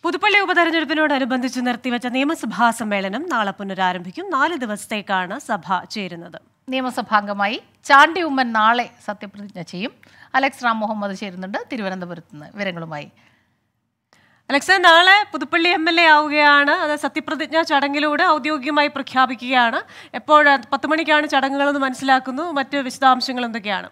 പുതുപ്പള്ളി ഉപതെരഞ്ഞെടുപ്പിനോടനുബന്ധിച്ച് നിർത്തിവച്ച നിയമസഭാ സമ്മേളനം നാളെ പുനരാരംഭിക്കും നാല് ദിവസത്തേക്കാണ് സഭ ചേരുന്നത് നിയമസഭാംഗമായി ചാണ്ടി ഉമ്മൻ നാളെ സത്യപ്രതിജ്ഞ ചെയ്യും അലക്സ് റാം മുഹമ്മദ് ചേരുന്നുണ്ട് തിരുവനന്തപുരത്ത് നിന്ന് വിവരങ്ങളുമായി അലക്സ നാളെ പുതുപ്പള്ളി എം എൽ എ ആവുകയാണ് അത് സത്യപ്രതിജ്ഞ ചടങ്ങിലൂടെ ഔദ്യോഗികമായി പ്രഖ്യാപിക്കുകയാണ് എപ്പോൾ പത്ത് മണിക്കാണ് ചടങ്ങുകളെന്ന് മനസ്സിലാക്കുന്നു മറ്റ് വിശദാംശങ്ങൾ എന്തൊക്കെയാണ്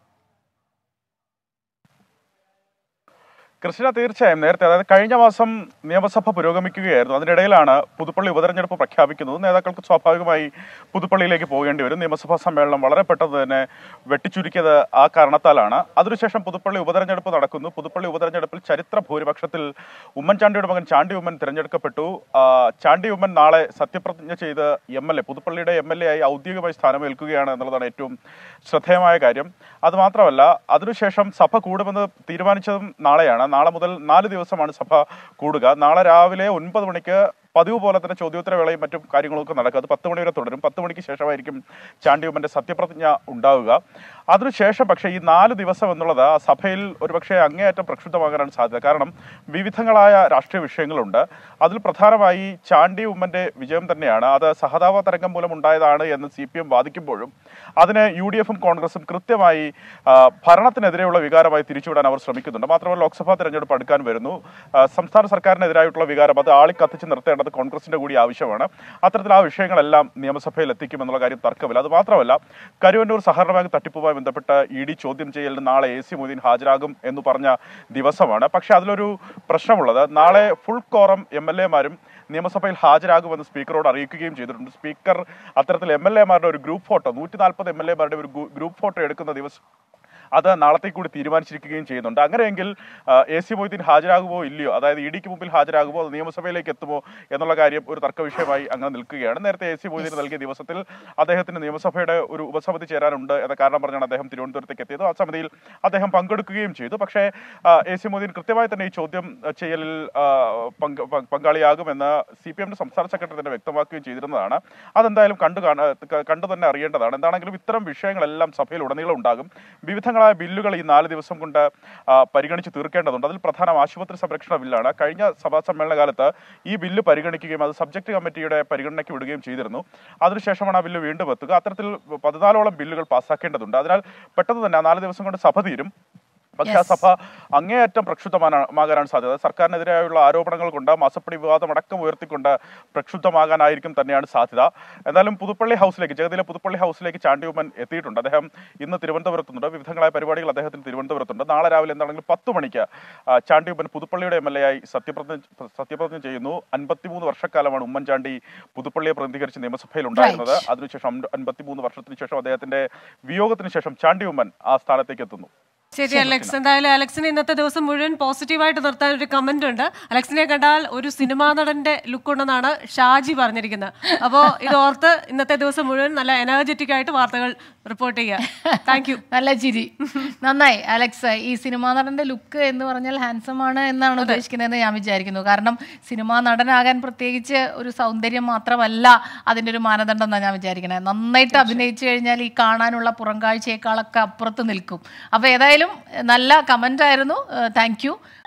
കൃഷ്ണ തീർച്ചയായും നേരത്തെ അതായത് കഴിഞ്ഞ മാസം നിയമസഭ പുരോഗമിക്കുകയായിരുന്നു അതിനിടയിലാണ് പുതുപ്പള്ളി ഉപതെരഞ്ഞെടുപ്പ് പ്രഖ്യാപിക്കുന്നത് നേതാക്കൾക്ക് സ്വാഭാവികമായി പുതുപ്പള്ളിയിലേക്ക് പോകേണ്ടി വരും നിയമസഭാ സമ്മേളനം വളരെ പെട്ടെന്ന് തന്നെ വെട്ടിച്ചുരുക്കിയത് ആ കാരണത്താലാണ് അതിനുശേഷം പുതുപ്പള്ളി ഉപതെരഞ്ഞെടുപ്പ് നടക്കുന്നു പുതുപ്പള്ളി ഉപതെരഞ്ഞെടുപ്പിൽ ചരിത്ര ഭൂരിപക്ഷത്തിൽ ഉമ്മൻചാണ്ടിയുടെ മകൻ ചാണ്ടി ഉമ്മൻ തിരഞ്ഞെടുക്കപ്പെട്ടു ആ, ചാണ്ടി ഉമ്മൻ നാളെ സത്യപ്രതിജ്ഞ ചെയ്ത് എം എൽ എ പുതുപ്പള്ളിയുടെ എം എൽ എ ആയി ഔദ്യോഗികമായി സ്ഥാനമേൽക്കുകയാണ് എന്നുള്ളതാണ് ഏറ്റവും ശ്രദ്ധേയമായ കാര്യം അത് മാത്രമല്ല അതിനുശേഷം സഭ കൂടുമെന്ന് തീരുമാനിച്ചതും നാളെയാണ് നാളെ മുതൽ നാല് ദിവസമാണ് സഭ കൂടുക നാളെ രാവിലെ ഒൻപത് മണിക്ക് പതിവ് പോലെ തന്നെ ചോദ്യോത്തര വേളയും മറ്റും കാര്യങ്ങളൊക്കെ നടക്കും അത് പത്ത് മണി വരെ തുടരും പത്ത് മണിക്ക് ശേഷമായിരിക്കും ചാണ്ടിയുമ്മന്റെ സത്യപ്രതിജ്ഞ ഉണ്ടാവുക അതിനുശേഷം പക്ഷേ ഈ നാല് ദിവസം എന്നുള്ളത് ആ സഭയിൽ ഒരുപക്ഷെ അങ്ങേയറ്റം പ്രക്ഷുബ്ധമാകാനാണ് സാധ്യത കാരണം വിവിധങ്ങളായ രാഷ്ട്രീയ വിഷയങ്ങളുണ്ട് അതിൽ പ്രധാനമായി ചാണ്ടി ഉമ്മന്റെ വിജയം തന്നെയാണ് അത് സഹതാപ തരംഗം മൂലം ഉണ്ടായതാണ് എന്ന് സി പി എം വാദിക്കുമ്പോഴും അതിന് യു ഡി എഫും കോൺഗ്രസും കൃത്യമായി ആ, ഭരണത്തിനെതിരെയുള്ള വികാരമായി തിരിച്ചുവിടാൻ അവർ ശ്രമിക്കുന്നുണ്ട് മാത്രമല്ല ലോക്സഭാ തെരഞ്ഞെടുപ്പ് അടുക്കാൻ വരുന്നു ആ, സംസ്ഥാന സർക്കാരിനെതിരായിട്ടുള്ള വികാരം അത് ആളിക്കത്തിച്ച് നിർത്തേണ്ടത് കോൺഗ്രസിന്റെ കൂടി ആവശ്യമാണ് അത്തരത്തിൽ ആ വിഷയങ്ങളെല്ലാം നിയമസഭയിൽ എത്തിക്കുമെന്നുള്ള കാര്യം തർക്കമില്ല അത് മാത്രമല്ല കരുവന്നൂർ സഹകരണ ബാങ്ക് തട്ടിപ്പുമായി ബന്ധപ്പെട്ട് ഇ ഡി ചോദ്യം ചെയ്യലിന് നാളെ എ സി മൊയ്തീൻ ഹാജരാകും എന്ന് പറഞ്ഞ ദിവസമാണ് പക്ഷെ അതിലൊരു പ്രശ്നമുള്ളത് നാളെ ഫുൾ കോറം എം എൽ എമാരും നിയമസഭയിൽ ഹാജരാകുമെന്ന് സ്പീക്കറോട് അറിയിക്കുകയും ചെയ്തിട്ടുണ്ട് സ്പീക്കർ അത്തരത്തിൽ എം എൽ എമാരുടെ ഒരു ഗ്രൂപ്പ് ഫോട്ടോ നൂറ്റി നാൽപ്പത് എം എൽ എമാരുടെ ഒരു ഗ്രൂപ്പ് ഫോട്ടോ എടുക്കുന്ന ദിവസം അത് നാളത്തേക്ക് കൂടി തീരുമാനിച്ചിരിക്കുകയും ചെയ്യുന്നുണ്ട് അങ്ങനെയെങ്കിൽ എ സി മൊയ്തീൻ ഹാജരാകുമോ ഇല്ലയോ അതായത് ഇ ഡിക്ക് മുമ്പിൽ ഹാജരാകുമോ അത് നിയമസഭയിലേക്ക് എത്തുമോ എന്നുള്ള കാര്യം ഒരു തർക്ക വിഷയമായി അങ്ങനെ നിൽക്കുകയാണ് നേരത്തെ എ സി മൊയ്തീൻ നൽകിയ ദിവസത്തിൽ അദ്ദേഹത്തിന് നിയമസഭയുടെ ഒരു ഉപസമിതി ചേരാനുണ്ട് എന്ന കാരണം പറഞ്ഞാണ് അദ്ദേഹം തിരുവനന്തപുരത്തേക്ക് എത്തിയത് ആ സമിതിയിൽ അദ്ദേഹം പങ്കെടുക്കുകയും ചെയ്തു പക്ഷേ എ സി മൊയ്തീൻ കൃത്യമായി തന്നെ ഈ ചോദ്യം ചെയ്യലിൽ ആ, പങ്ക് പ- പങ്കാളിയാകുമെന്ന് സി പി എമ്മിന്റെ സംസ്ഥാന സെക്രട്ടറി തന്നെ വ്യക്തമാക്കുകയും ചെയ്തിരുന്നതാണ് അതെന്തായാലും കണ്ടു കാണ ക- കണ്ടു തന്നെ അറിയേണ്ടതാണ് എന്താണെങ്കിലും ഇത്തരം വിഷയങ്ങളെല്ലാം സഭയിൽ ഉടനീളം ഉണ്ടാകും വിവിധങ്ങളായ ബില്ലുകൾ ഈ നാല് ദിവസം കൊണ്ട് ആ, പരിഗണിച്ച് തീർക്കേണ്ടതുണ്ട് അതിൽ പ്രധാനം ആശുപത്രി സംരക്ഷണ ബില്ലാണ് കഴിഞ്ഞ സഭാ സമ്മേളന കാലത്ത് ഈ ബില്ല് പരിഗണിക്കുകയും അത് സബ്ജക്ട് കമ്മിറ്റിയുടെ പരിഗണനയ്ക്ക് വിടുകയും ചെയ്തിരുന്നു അതിനുശേഷമാണ് ആ ബില്ല് വീണ്ടും എത്തുക അത്തരത്തിൽ പതിനാലോളം ബില്ലുകൾ പാസ്സാക്കേണ്ടതുണ്ട് അതിനാൽ പെട്ടെന്ന് തന്നെ ആ നാല് ദിവസം കൊണ്ട് സഭ തീരും പക്ഷേ ആ Yes. സഭ അങ്ങേയറ്റം പ്രക്ഷുബ്ധമാകാനാണ് സാധ്യത സർക്കാരിനെതിരായുള്ള ആരോപണങ്ങൾ കൊണ്ട് മാസപ്പടി വിവാദം അടക്കം ഉയർത്തിക്കൊണ്ട് പ്രക്ഷുബ്ധമാകാനായിരിക്കും തന്നെയാണ് സാധ്യത എന്നാലും പുതുപ്പള്ളി ഹൗസിലേക്ക് ജഗതിയിലെ പുതുപ്പള്ളി ഹൗസിലേക്ക് ചാണ്ടിയുമ്മൻ എത്തിയിട്ടുണ്ട് അദ്ദേഹം ഇന്ന് തിരുവനന്തപുരത്തുണ്ട് വിവിധങ്ങളായ പരിപാടികൾ അദ്ദേഹത്തിന് തിരുവനന്തപുരത്തുണ്ട് നാളെ രാവിലെ എന്താണെങ്കിലും പത്ത് മണിക്ക് ആ, ചാണ്ടിയുമ്മൻ പുതുപ്പള്ളിയുടെ എം എൽ എ ആയി സത്യപ്രതിജ്ഞ സത്യപ്രതിജ്ഞ ചെയ്യുന്നു അൻപത്തിമൂന്ന് വർഷക്കാലമാണ് ഉമ്മൻചാണ്ടി പുതുപ്പള്ളിയെ പ്രതിനിധീകരിച്ച് നിയമസഭയിൽ ഉണ്ടായിരുന്നത് അതിനുശേഷം അൻപത്തിമൂന്ന് വർഷത്തിന് ശേഷം അദ്ദേഹത്തിന്റെ വിയോഗത്തിന് ശേഷം ചാണ്ടിയുമ്മൻ ആ സ്ഥാനത്തേക്ക് എത്തുന്നു ശരി അലക്സ് എന്തായാലും അലക്സിന് ഇന്നത്തെ ദിവസം മുഴുവൻ പോസിറ്റീവായിട്ട് നിർത്താൻ ഒരു കമന്റ് ഉണ്ട് അലക്സിനെ കണ്ടാൽ ഒരു സിനിമാ നടന്റെ ലുക്ക് ഉണ്ടെന്നാണ് ഷാജി പറഞ്ഞിരിക്കുന്നത് അപ്പോൾ ഇത് ഓർത്ത് ഇന്നത്തെ ദിവസം മുഴുവൻ നല്ല എനർജറ്റിക് ആയിട്ട് വാർത്തകൾ റിപ്പോർട്ട് ചെയ്യുക താങ്ക് യു നല്ല ചിരി നന്നായി അലക്സ് ഈ സിനിമാ നടന്റെ ലുക്ക് എന്ന് പറഞ്ഞാൽ ഹാൻസം ആണ് എന്നാണ് ഉദ്ദേശിക്കുന്നതെന്ന് ഞാൻ വിചാരിക്കുന്നു കാരണം സിനിമാ നടനാകാൻ പ്രത്യേകിച്ച് ഒരു സൗന്ദര്യം മാത്രമല്ല അതിൻ്റെ ഒരു മാനദണ്ഡം എന്നാണ് ഞാൻ വിചാരിക്കുന്നത് നന്നായിട്ട് അഭിനയിച്ചു കഴിഞ്ഞാൽ ഈ കാണാനുള്ള പുറം കാഴ്ചയേക്കാളൊക്കെ അപ്പുറത്ത് നിൽക്കും അപ്പോൾ ഏതായാലും നല്ല കമൻ്റ് ആയിരുന്നു താങ്ക് യു